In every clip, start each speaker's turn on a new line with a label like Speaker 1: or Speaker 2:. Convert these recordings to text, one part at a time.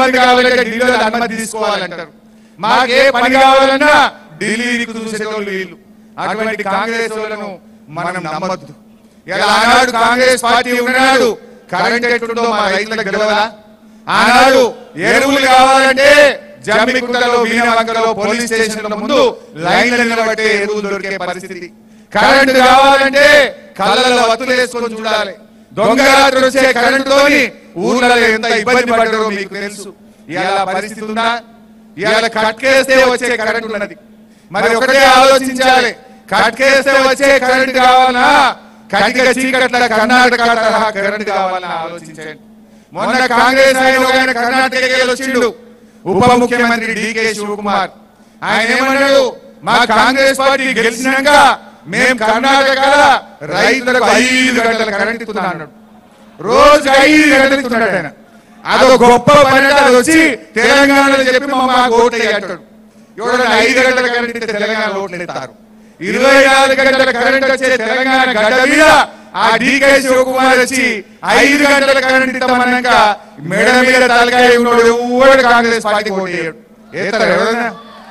Speaker 1: బంద్ కావాలంటే ఢిల్లీలో అనుమతి తీసుకోవాలంటారు మాకే పని కావాలన్నా ఢిల్లీకి చూసేటోళ్ళు వీళ్ళు అటువంటి కాంగ్రెస్ వాళ్ళను మనం నమ్మద్దు ఇలా ఆనాడు కాంగ్రెస్ పార్టీ ఉన్నాడు కరెంట్ ఎట్లుందో మా రైతులకు తెలియదా ఆనాడు ఎరువులు కావాలంటే జమ్మికుంటలో మీనవంకలో పోలీస్ స్టేషన్ ముందు లైన్లు నిలబట్టే ఎరువులు దొరికే పరిస్థితి కరెంట్ కావాలంటే కళ్ళల్లో వత్తులు వేసుకొని చూడాలి దొంగ రాత్రి వచ్చే కరెంటుతోని ఊర్లలో ఎంత ఇబ్బంది పడ్డారో మీకు తెలుసు ఇవాళ పరిస్థితి ఉందా ఇవాళ కట్కేస్తే వచ్చే కరెంట్ ఉన్నది మరి ఒకటే ఆలోచించాలి కట్కేస్తే వచ్చే కరెంట్ కావాలా కటిక చీకట్ల కర్ణాటక తరహా కరెంట్ కావాలని ఆలోచించండి మొన్న కాంగ్రెస్ ఆయన ఒక ఆయన కర్ణాటకకి వెళ్ళి వచ్చిండు ఉప ముఖ్యమంత్రి డికే శివకుమార్ ఆయన ఏమన్నాడు మా కాంగ్రెస్ పార్టీ గెలిచినాక మేము కర్ణాటక రైతులకు ఐదు గంటల కరెంట్ ఇస్తున్నా అన్నాడు రోజు ఐదు గంటలు ఇస్తున్నాడు ఆయన అదో గొప్ప పని అంటే అది వచ్చి తెలంగాణలో చెప్పి మా మాకు ఓటు వేయి అంటాడు ఎవడన్నా ఐదు గంటల కరెంట్ ఇస్తే తెలంగాణ ఓట్లు ఎత్తారు ఇరవై నాలుగు గంటల కరెంట్ వచ్చే తెలంగాణ గడ్డ మీద ఆ డీకే శివకుమార్ వచ్చి ఐదు గంటల కరెంట్ ఇస్తామన్నాక మెడ మీద తలకాయ ఉన్నాడు ఎవడు కాంగ్రెస్ పార్టీ ఓటు వేయడు ఏతారు ఎవరైనా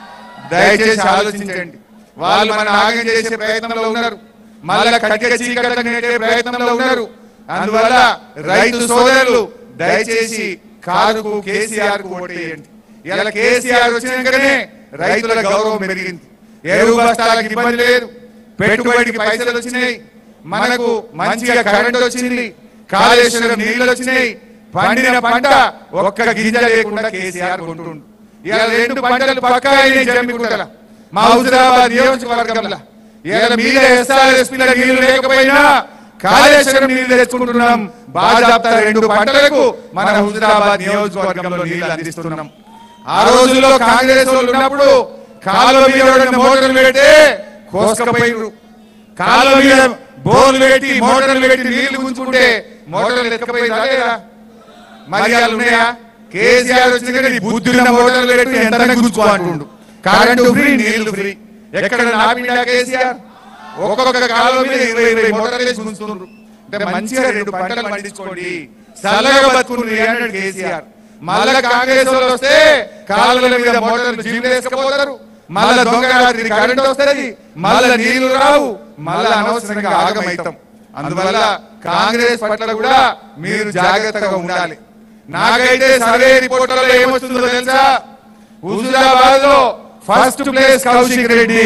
Speaker 1: దయచేసి ఆలోచించండి వాళ్ళు మన నాగం చేసే ప్రయత్నంలో ఉన్నారు మళ్ళా కట్టిక చీకట్ల నెట్టే ప్రయత్నంలో ఉన్నారు అందువల్ల రైతు సోదరులు దయచేసి కారుకు కేసీఆర్ కు ఓటేయండి ఇలా కేసీఆర్ వచ్చినాకనే రైతుల గౌరవం పెరిగింది ఎరువు బస్తాలకు ఇబ్బంది లేదు పెట్టుబడికి పైసలు వచ్చినాయి మనకు మంచిగా కరెంట్ వచ్చింది కాళేశ్వరం నీళ్లు వచ్చినాయి పండిన పంట ఒక్క గింజ లేకుండా కేసీఆర్ కొంటుండు ఇలా రెండు పంటలు పక్కా అయినాయి జమ్మికుంటల మా హుజరాబాద్ నియోజకవర్గంలో ఇలా మీద ఎస్ఆర్ఎస్పీ నీళ్లు లేకపోయినా కాళేశ్వరం నీళ్లు తెచ్చుకుంటున్నాం బాజాప్తా రెండు పంటలకు మన హుజరాబాద్ నియోజకవర్గంలో నీళ్లు అందిస్తున్నాం ఆ రోజుల్లో కాంగ్రెస్ వాళ్ళు ఉన్నప్పుడు కాలువ మీద ఎవరైనా మోటార్లు పెడితే కోసుకపోయినరు కాలువ మీద బోర్లు పెట్టి మోటార్లు పెట్టి నీళ్లు గుంజుకుంటే మోటార్లు ఎత్తకపోయిందా లేదా మర్యాదలు ఉన్నాయా కేసీఆర్ వచ్చిన నీ బుద్ధున్న మోటార్లు పెట్టి ఎంత గుంజుకో అంటుండు కరెంటు ఫ్రీ నీళ్లు ఫ్రీ ఎక్కడ నాపిండా కేసీఆర్ ఒక్కొక్క కాలం మీద ఇరవై ఇరవై మోటార్లు వేసి గుంజుతున్నారు అంటే మంచిగా రెండు పంటలు పండించుకోండి చల్లగా బతుకుని అన్నాడు కేసీఆర్ మళ్ళా కాంగ్రెస్ వాళ్ళు వస్తే కాలువల మీద మోటార్లు జీవులు వేసుకపోతారు మళ్ళా దొంగ రాత్రి కరెంట్ వస్తుంది మళ్ళా నీళ్లు రావు మళ్ళా అనవసరంగా ఆగమైతాం అందువల్ల కాంగ్రెస్ పట్ల కూడా మీరు జాగ్రత్తగా ఉండాలి నాకైతే సర్వే రిపోర్టులలో ఏమొస్తుందో తెలుసా హుజురాబాద్ లో first place Kaushik Reddy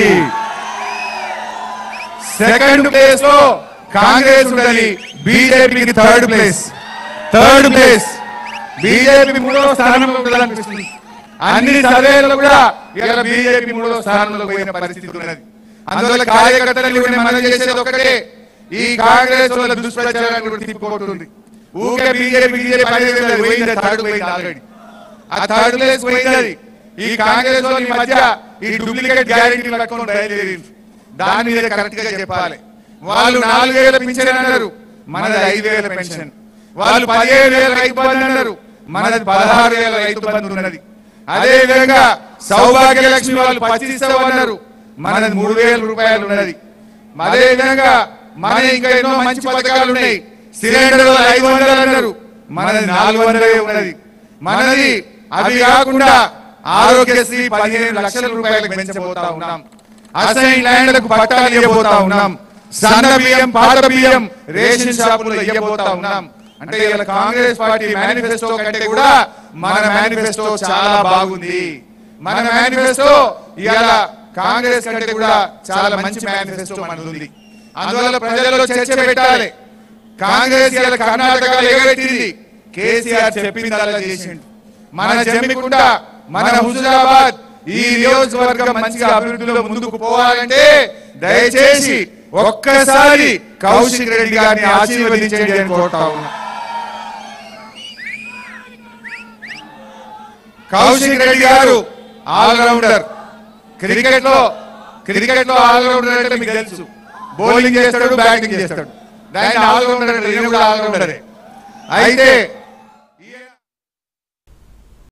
Speaker 1: second place లో కాంగ్రెస్ ఉన్నది బీజేపీకి third place third place BJP మూడో స్థానంలో ఉండాలనిపిస్తుంది అన్ని సర్వేలలో కూడా ఇలా బీజేపీ మూడో స్థానంలో పోయిన పరిస్థితి ఉన్నది అందువల్ల కార్యకర్తలు కూడా మనం చేసేది ఒకటే ఈ కాంగ్రెస్ వాళ్ళ దుష్ప్రచారాన్ని కూడా తిప్పుకుంటుంది ఊకే బీజేపీ బీజేపీ అనేది లేదు, పోయింది థర్డ్ పోయింది ఆల్రెడీ ఆ థర్డ్ ప్లేస్ పోయింది అది ఈ కాంగ్రెస్ వాళ్ళు ఈ మధ్య ఈ డూప్లికేట్ గ్యారెంటీ పట్టుకొని బయలుదేరింది దాని మీద కరెక్ట్ గా చెప్పాలి వాళ్ళు నాలుగు వేల పెన్షన్ అన్నారు మనది ఐదు వేల పెన్షన్ వాళ్ళు పదిహేను వేల రైతు బంధు అన్నారు మనది పదహారు వేల రైతు బంధు ఉన్నది అదే విధంగా సౌభాగ్య లక్ష్మి వాళ్ళు పచ్చిస్తావు అన్నారు మనది మూడు వేల రూపాయలు ఉన్నది అదే విధంగా మన ఇంకా ఎన్నో మంచి పథకాలు ఉన్నాయి సిలిండర్ ఐదు వందలు అన్నారు మనది నాలుగు వందలే ఉన్నది మనది అవి కాకుండా ఆరోగ్యశ్రీ పదిహేను లక్షల రూపాయలకు పెంచబోతా ఉన్నాం అసైన్ ల్యాండ్లకు పట్టాలు ఇవ్వబోతా ఉన్నాం సన్న బియ్యం పాత బియ్యం రేషన్ షాపుల్లో ఇవ్వబోతా ఉన్నాం అంటే ఇలా కాంగ్రెస్ పార్టీ మేనిఫెస్టో కంటే కూడా మన మేనిఫెస్టో చాలా బాగుంది మన మేనిఫెస్టో ఇవాళ కాంగ్రెస్ కంటే కూడా చాలా మంచి మేనిఫెస్టో మనది ఉంది అందువల్ల ప్రజల్లో చర్చ పెట్టాలి కాంగ్రెస్ ఇవాళ కర్ణాటకలో ఎగబెట్టింది కేసీఆర్ చెప్పిందల్లా చేసిండు మన జమ్మికుంట మన హుజురాబాద్ ఈ నియోజకవర్గం మంచిగా అభివృద్ధిలో ముందుకు పోవాలంటే దయచేసి ఒక్కసారి కౌశిక్ రెడ్డి గారిని ఆశీర్వదించండి అని కోరుతా ఉన్నా కౌశిక్ రెడ్డి గారు ఆల్రౌండర్ క్రికెట్ లో క్రికెట్ లో ఆల్రౌండర్ అంటే మీకు తెలుసు బౌలింగ్ చేస్తాడు బ్యాటింగ్ చేస్తాడు దాన్ని ఆల్రౌండర్ అంటే ఈయన కూడా ఆల్రౌండరే అయితే